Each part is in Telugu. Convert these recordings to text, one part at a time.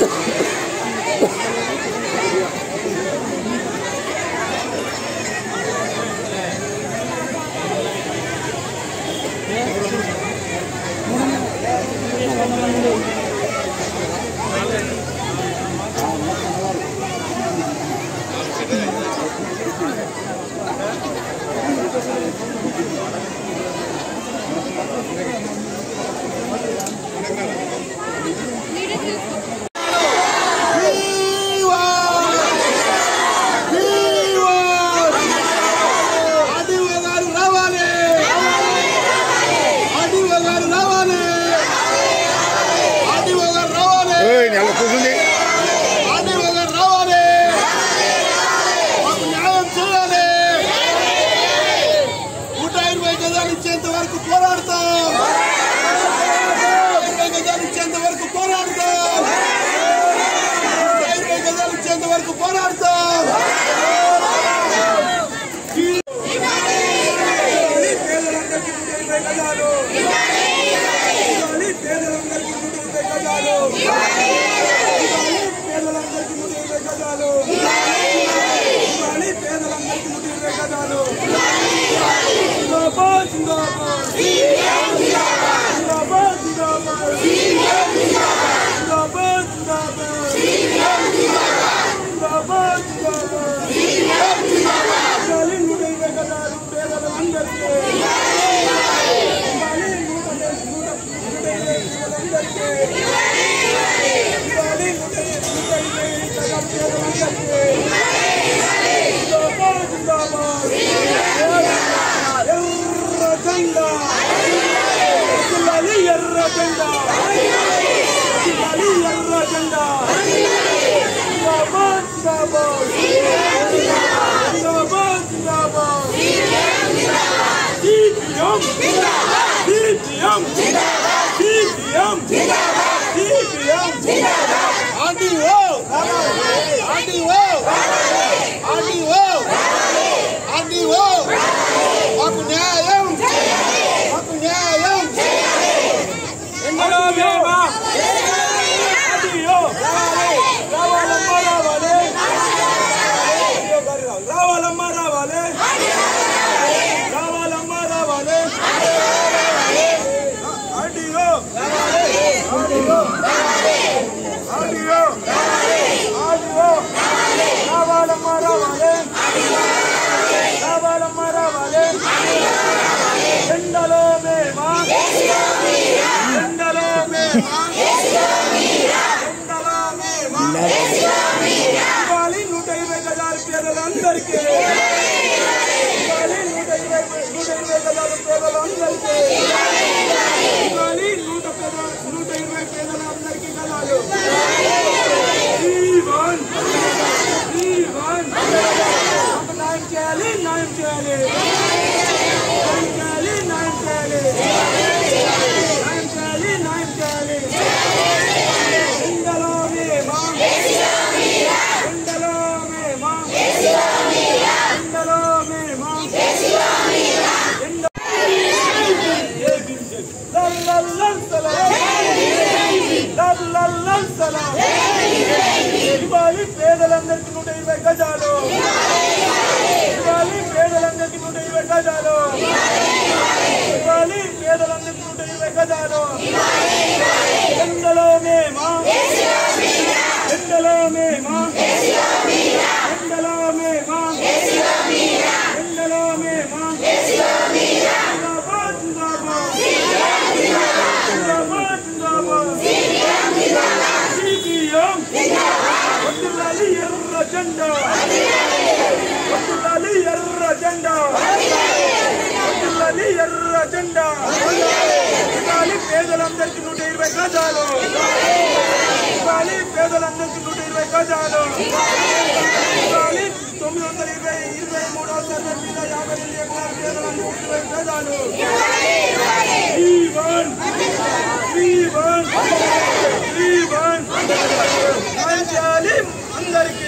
ఏయ్, నెల కూర్చుంది ఇచ్చేంత వరకు పోరాడతాం ఇరవై గజాలు ఇచ్చేంత వరకు పోరాడతాం ఇరవై గజాలు ఇచ్చేంత వరకు పోరాడతాం పేదలందరికీ నూట ఇరవై గజాలు ఇవ్వాలి పేదలందరికీ నూట ఇరవై గజాలు ఇవ్వాలి పేదలందరికీ నూట ఇరవై గజాలు ఇవ్వాలి పేదలందరికీ నూట ఇరవై గజాలు జిందాబాద్ జిందాబాద్ జిందాబాద్ జిందాబాద్ జిందాబాద్ జిందాబాద్ జిందాబాద్ జిందాబాద్ ఇవ్వాలి నూట ఇరవై గజాలు పేదలందరికీ ఇవ్వాలి నూట నూట నూట ఇరవై పేదలందరికీ ఇవ్వాలి నూట నూట ఇరవై గజాలు పేదలందరికీ జిందాబాద్ జిందాబాద్ ఎర్ర జెండా జిల్లాలి ఎర్ర జెండా జిల్లాలి ఎర్ర జెండా జిందాబాద్ జిందాబాద్ జిందాబాద్ జిందాబాద్ CPM CPM CPM CPM RDO RDO RDO RDO మాకు న్యాయం మాకు న్యాయం ఎందరో మేమా ఆర్డీఓ రావాలమ్మా రావాలి రావాలమ్మా రావాలి రావాలమ్మా రావాలి ఆర్డీఓ ఆర్డీఓ ఆర్డీఓ ఆర్డీఓ రావాలమ్మా రావాలి రావాలమ్మా రావాలి ఎండలో మేమా ఎండలో మేమా ఎండలో మేమా ఇవ్వాలి నూట ఇరవై గజాలు పేదలందరికీ ఇవ్వాలి నూట ఇరవై నూట ఇరవై గజాలు పేదలందరికీ ఇవ్వాలి నూట పేద నూట ఇరవై పేదలందరికీ గజాలు ఈవన్ ఈవన్ మాకు న్యాయం చేయాలి న్యాయం చేయాలి న్యాయం చేయాలి న్యాయం చేయాలి న్యాయం చేయాలి న్యాయం చేయాలి ఎండలో మేమా ఎండలో మేమా ఎండలో మేమా ఎండ లల్లల్లల్ సలాం లల్లల్లల్ సలాం ఇవ్వాలి పేదలందరికీ నూట ఇరవై గజాలు ఇవ్వాలి పేదలందరికీ నూట ఇరవై గజాలు ఇవ్వాలి పేదలందరికీ నూట ఇరవై గజాలు ఎండలో మేమా ఎండలో మేమా ఎండలో మేమా ఎండలో మేమా జిందాబాద్ జిందాబాద్ జిందాబాద్ జిందాబాద్ సిపిఎం వద్దులాలి ఎర్ర జెండా వద్దులాలి ఎర్ర జెండా వద్దులాలి ఎర్ర జెండా ఇవ్వాలి పేదలందరికీ నూట ఇరవై గజాలు ఇవ్వాలి పేదలందరికీ నూట ఇరవై గజాలు ఇవ్వాలి తొమ్మిది వందల ఇరవై ఇరవై మూడవ సర్వే మీద యాభై రెండు ఎకరాల పేదలందరికీ ఇరవై గజాలు ఈ వన్ ఈ వన్ ఈ వన్ న్యాయం చేయాలి అందరికీ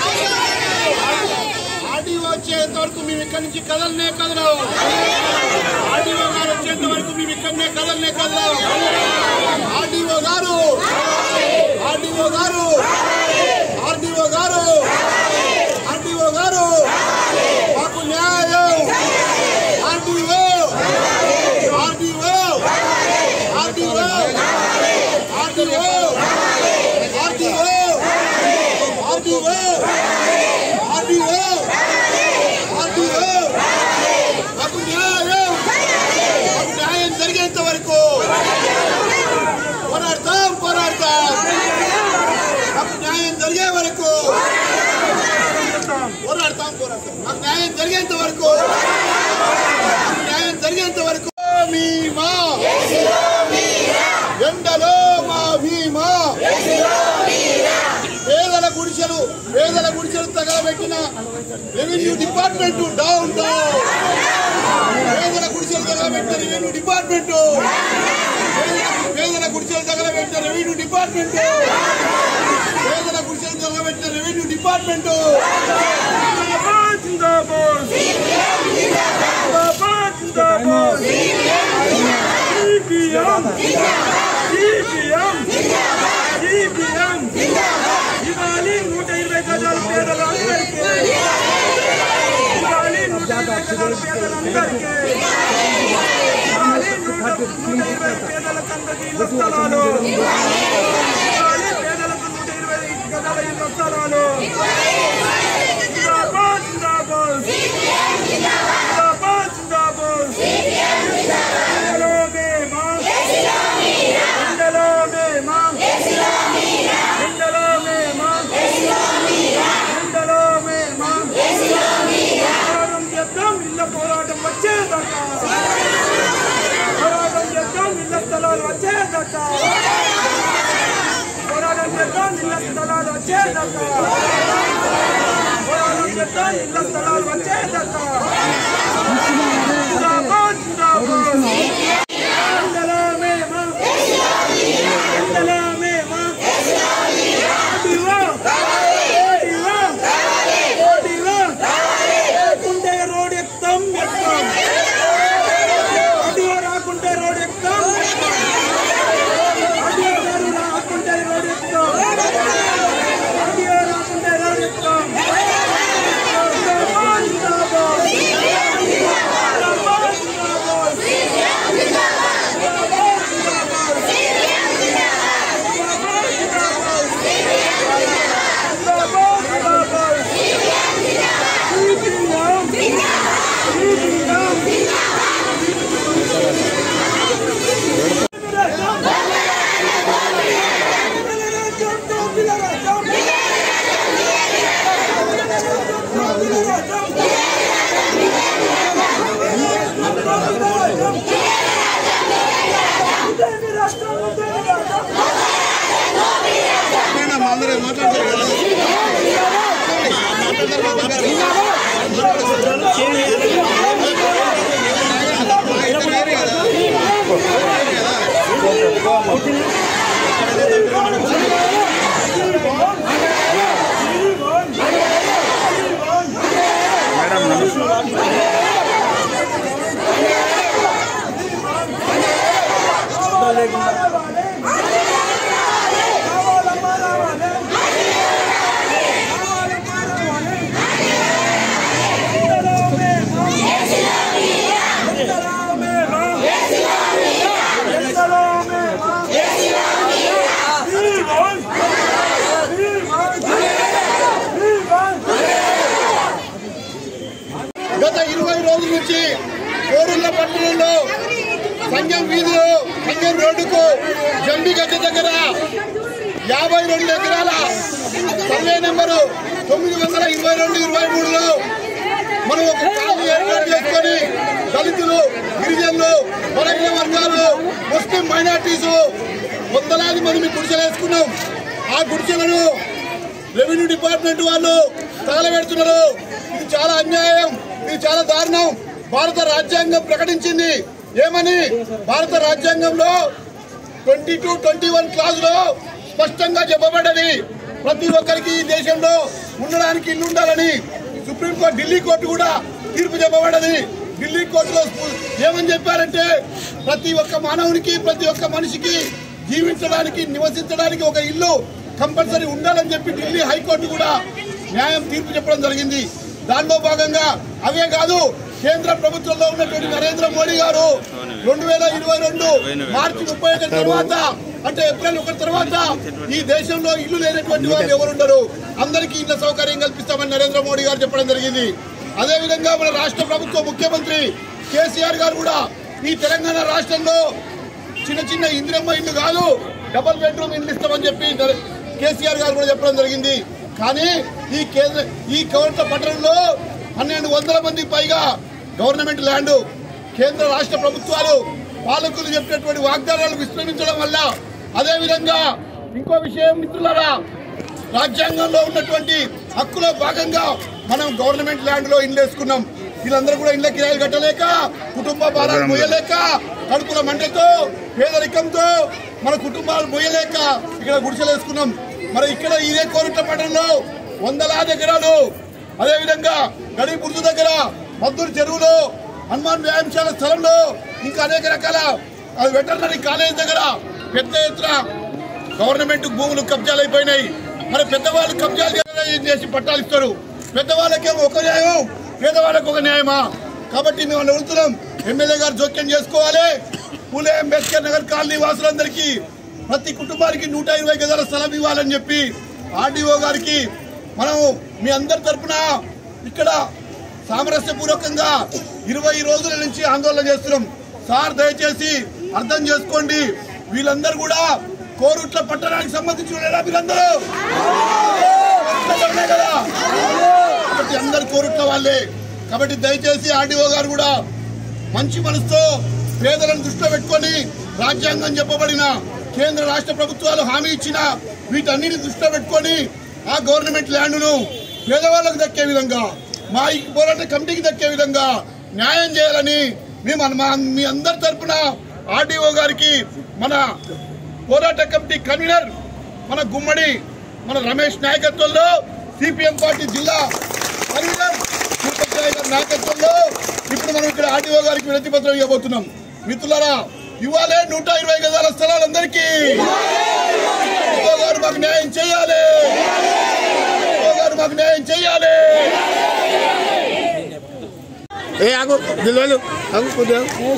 ఆర్డీఓ వచ్చేంత వరకు మేము ఇక్కడి నుంచి కదలనే కదలం ఆర్డీఓ గారు వచ్చేంత వరకు మేము ఇక్కడనే కదలనే కదలం ఆర్డీఓ గారు ఆర్డీఓ గారు పేదల గుడిసెలు తగలబెట్టిన రెవెన్యూ డిపార్ట్మెంట్ డౌన్ డౌన్ పేదల గుడిసెలు తగలబెట్టిన రెవెన్యూ డిపార్ట్మెంట్ పేదల గుడిసెలు తగలబెట్టిన రెవెన్యూ డిపార్ట్మెంట్ పేదల గుడిసెలు తగలబెట్టిన రెవెన్యూ డిపార్ట్మెంట్ జిందాబాద్ జిందాబాద్ జిందాబాద్ సిపిఎం సిపిఎం సిపిఎం ఇవాళ నూట ఇరవై గజాల పేదలందరికీ ఇవాళ నూట ఇరవై గజాల పేదలందరికీ ఇవాళ నూట నూట ఇరవై పేదలకందరికీ ఇళ్ల స్థలాలు ఇవాళ పేదలకు నూట ఇరవై గజాల ఇళ్ల స్థలాలు జిందాబాద్ జిందాబాద్ జిందాబాద్ జిందాబాద్ ఇందులో మేమా ఇందులో మేమా ఇందులో మేమా ఇందులో మేమా పోరాటం చేద్దాం ఇళ్ళ పోరాటం వచ్చేదాకా పోరాటం చేద్దాం ఇళ్ళ స్థలాలు వచ్చేదాకా పోరాటం చేద్దాం ఇళ్ళ స్థలాలు వచ్చేదాకా పోరాటం చేద్దాం ఇళ్ళ స్థలాలు వచ్చేదాకా జిందాబాద్ జిందాబాద్ ఇందులో మేమా ఇందులో మేమా ఓడివా ఓడివా ఓడివా రాకుంటే రోడ్ ఎక్కుతాం ఎక్కుతాం ఓడివా రాకుంటే రోడ్ ఎక్కుతాం ఓడివా గారు రాకుంటే రోడ్ ఎక్కుతాం ఓడివా రాకుంటే రోడ్ ఎక్కుతాం జిందాబాద్ జిందాబాద్ జిందాబాద్ జిందాబాద్ అందరూ మాట్లాడతారు కదా గత ఇరవై రోజుల నుంచి కోరుళ్ళ పట్టణంలో సంగం వీధిలో సంగం రోడ్డుకు జంబిగడ్డ దగ్గర యాభై రెండు ఎకరాల సర్వే నెంబరు తొమ్మిది వందల ఇరవై రెండు ఇరవై మూడులో మనం ఒక కాలనీ ఏర్పాటు చేసుకొని దళితులు గిరిజనులు బలహీన వర్గాలు ముస్లిం మైనార్టీస్ వందలాది మంది గుడిసెలు వేసుకున్నాం ఆ గుడిసెలను రెవెన్యూ డిపార్ట్మెంట్ వాళ్ళు తగలబెడుతున్నారు ఇది చాలా అన్యాయం ఇది చాలా దారుణం భారత రాజ్యాంగం ప్రకటించింది ఏమని భారత రాజ్యాంగంలో twenty two twenty one clause లో స్పష్టంగా చెప్పబడ్డది ప్రతి ఒక్కరికి ఈ దేశంలో ఉండడానికి ఇల్లు ఉండాలని సుప్రీంకోర్టు ఢిల్లీ కోర్టు కూడా తీర్పు చెప్పబడ్డది ఢిల్లీ కోర్టులో స్పు- ఏమని చెప్పారంటే ప్రతి ఒక్క మానవునికి ప్రతి ఒక్క మనిషికి జీవించడానికి నివసించడానికి ఒక ఇల్లు కంపల్సరీ ఉండాలని చెప్పి ఢిల్లీ హైకోర్టు కూడా న్యాయం తీర్పు చెప్పడం జరిగింది దానిలో భాగంగా అవే కాదు కేంద్ర ప్రభుత్వంలో ఉన్నటువంటి నరేంద్ర మోడీ గారు రెండు వేల ఇరవై రెండు మార్చి ముప్పై ఒకటి తర్వాత అంటే ఏప్రిల్ ఒకటి తర్వాత ఈ దేశంలో ఇల్లు లేనటువంటి వాళ్ళు ఎవరుండరు అందరికీ ఇళ్ల సౌకర్యం కల్పిస్తామని నరేంద్ర మోడీ గారు చెప్పడం జరిగింది అదే విధంగా మన రాష్ట్ర ప్రభుత్వ ముఖ్యమంత్రి కేసీఆర్ గారు కూడా ఈ తెలంగాణ రాష్ట్రంలో చిన్న చిన్న ఇందిరమ్మ ఇల్లు కాదు డబల్ బెడ్రూమ్ ఇల్లు ఇస్తామని చెప్పి నరే- కేసీఆర్ గారు కూడా చెప్పడం జరిగింది కానీ ఈ కేంద్ర ఈ కౌంట పట్టణంలో పన్నెండు వందల మందికి పైగా గవర్నమెంట్ ల్యాండ్ కేంద్ర రాష్ట్ర ప్రభుత్వాలు పాలకులు చెప్పినటువంటి వాగ్దానాలు విస్మరించడం వల్ల అదే విధంగా ఇంకో విషయం మిత్రులారా రాజ్యాంగంలో ఉన్నటువంటి హక్కులో భాగంగా మనం గవర్నమెంట్ ల్యాండ్ లో ఇల్లు వేసుకున్నాం వీళ్ళందరూ కూడా ఇళ్ళ కిరాయిలు కట్టలేక కుటుంబ భారాలు మోయలేక కడుపుల మంటతో పేదరికంతో మన కుటుంబాలు మోయలేక ఇక్కడ గుడిసెలు వేసుకున్నాం మరి ఇక్కడ ఇదే కోరుట్ల పట్టణంలో వందలాది ఎకరాలు అదేవిధంగా గడి బుర్జు దగ్గర మద్దూరు చెరువులో హనుమాన్ వ్యాయామశాల స్థలంలో ఇంకా అనేక రకాల ఆ, వెటర్నరీ కాలేజ్ దగ్గర పెద్ద ఎత్తున గవర్నమెంట్ భూములు కబ్జాలు అయిపోయినాయి మరి పెద్దవాళ్ళు కబ్జాలు చేసి- చేసి పట్టాలు ఇస్తారు పెద్దవాళ్ళకేమో ఒక న్యాయం పేదవాళ్ళకి ఒక న్యాయమా కాబట్టి మేము అడుగుతున్నాం ఎమ్మెల్యే గారు జోక్యం చేసుకోవాలి పూలే అంబేద్కర్ నగర్ కాలనీ వాసులందరికీ ప్రతి కుటుంబానికి నూట ఇరవై గదాల స్థలం ఇవ్వాలని చెప్పి ఆర్డీఓ గారికి మనం మీ అందరి తరపున ఇక్కడ సామరస్యపూర్వకంగా ఇరవై రోజుల నుంచి ఆందోళన చేస్తున్నాం సార్ దయచేసి అర్థం చేసుకోండి వీళ్ళందరూ కూడా కోరుట్ల పట్టణానికి సంబంధించిన వాళ్ళేనా మీరందరూ కోరుట్లలోనే కదా కాబట్టి అందరు కోరుట్ల వాళ్ళే కాబట్టి దయచేసి ఆర్డీఓ గారు కూడా మంచి మనసుతో పేదలను దృష్టిలో పెట్టుకొని రాజ్యాంగం చెప్పబడిన కేంద్ర రాష్ట్ర ప్రభుత్వాలు హామీ ఇచ్చిన వీటన్నిటిని దృష్టిలో పెట్టుకొని ఆ గవర్నమెంట్ ల్యాండ్ను పేదవాళ్ళకు దక్కే విధంగా మా ఈ పోరాట కమిటీకి దక్కే విధంగా న్యాయం చేయాలని మేము అన్- మా మీ అందరి తరపున ఆర్డీఓ గారికి మన పోరాట కమిటీ కన్వీనర్ మన గుమ్మడి మన రమేష్ నాయకత్వంలో సిపిఎం పార్టీ జిల్లా కన్వీనర్ సూపర్ గారి నాయకత్వంలో ఇప్పుడు మనం ఇక్కడ ఆర్డీఓ గారికి వినతి పత్రం ఇవ్వబోతున్నాం మిత్రులారా ఇవ్వాలే నూట ఇరవై గదాల స్థలాలందరికీ ఆర్డీఓ గారు మాకు న్యాయం చేయాలి ఆర్డీఓ గారు మాకు న్యాయం చేయాలి ఏ ఆగు దిల్వలు ఆగు కొద్దిగా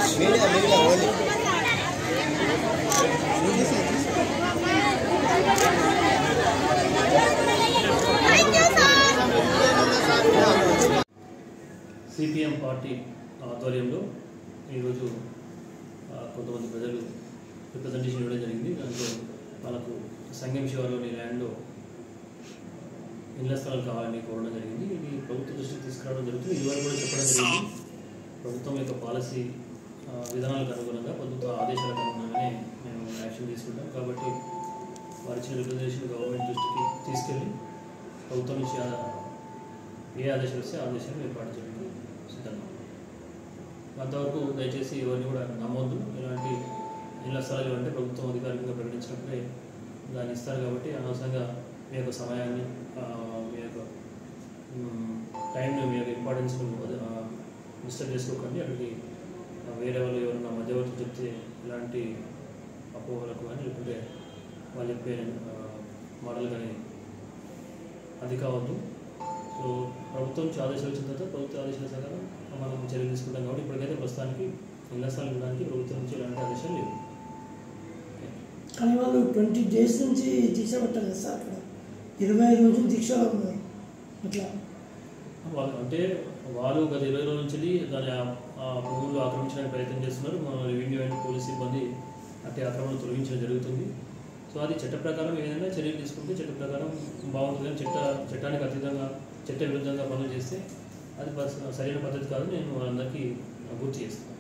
సిపిఎం పార్టీ ఆధ్వర్యంలో ఈరోజు ఆ, కొంతమంది ప్రజలు రిప్రజెంటేషన్ ఇవ్వడం జరిగింది దాంట్లో మనకు సంగం శివార్లోని ల్యాండ్లో ఇళ్ల స్థలాలు కావాలని కోరడం జరిగింది ఇది ప్రభుత్వ దృష్టికి తీసుకురావడం జరుగుతుంది ఇదివరకు కూడా చెప్పడం జరిగింది ప్రభుత్వం యొక్క పాలసీ ఆ, విధానాలకు అనుగుణంగా ప్రభుత్వ ఆదేశాలకు అనుగుణంగానే మేము యాక్షన్ తీసుకుంటాం కాబట్టి వారి ఇచ్చిన రిప్రజెంటేషన్ గవర్నమెంట్ దృష్టికి తీసుకెళ్ళి ప్రభుత్వం నుంచి ఆ ఏ ఆదేశాలు వస్తే ఆ ఆదేశాలు మేము పాటించడానికి సిద్ధంగా ఉన్నాం. అంతవరకు దయచేసి ఎవరిని కూడా నమ్మొద్దు ఇలాంటి ఇళ్ల స్థలాలు అంటే ప్రభుత్వం అధికారికంగా ప్రకటించినప్పుడే దాన్ని ఇస్తారు కాబట్టి అనవసరంగా మీ యొక్క సమయాన్ని ఆ, మీ యొక్క మ్, టైంని మీ యొక్క ఇంపార్టెన్స్ని డిస్టర్బ్ చేసుకోకండి అక్కడికి ఆ, వేరే వాళ్ళు ఎవరైనా మధ్యవర్తులు చెప్తే ఇలాంటి అపోహలకు కానీ లేకుంటే వాళ్ళు చెప్పే ఆ, మాటలు కానీ అది కావద్దు సో ప్రభుత్వం నుంచి ఆదేశాలు వచ్చిన తర్వాత ప్రభుత్వ ఆదేశాల ప్రకారం మనం చర్యలు తీసుకుంటాం కాబట్టి ఇప్పటికైతే ప్రస్తుతానికి ఇళ్ల స్థలాలు ఇవ్వడానికి ప్రభుత్వం నుంచి ఎలాంటి ఆదేశాలు లేవు కానీ వాళ్ళు ట్వంటీ డేస్ నుంచి దీక్ష పట్టారు కదా సార్ అక్కడ ఇరవై ఐదు రోజులు దీక్షలో ఉన్నారు అట్లా వాళ్ళు అంటే వాళ్ళు గత ఇరవై రోజుల నుంచి దాని ఆ- ఆ భూములు ఆక్రమించడానికి ప్రయత్నం చేస్తున్నారు మన రెవెన్యూ అండ్ పోలీస్ సిబ్బంది అట్టి ఆక్రమణ తొలగించడం జరుగుతుంది సో అది చట్ట ప్రకారం ఏదైనా చర్యలు తీసుకుంటే చట్ట ప్రకారం బాగుంటుంది కానీ చట్ట చట్టానికి అతీతంగా చట్ట విరుద్ధంగా పనులు చేస్తే అది పస్- సరైన పద్ధతి కాదు నేను వాళ్ళందరికీ గుర్తు చేస్తాను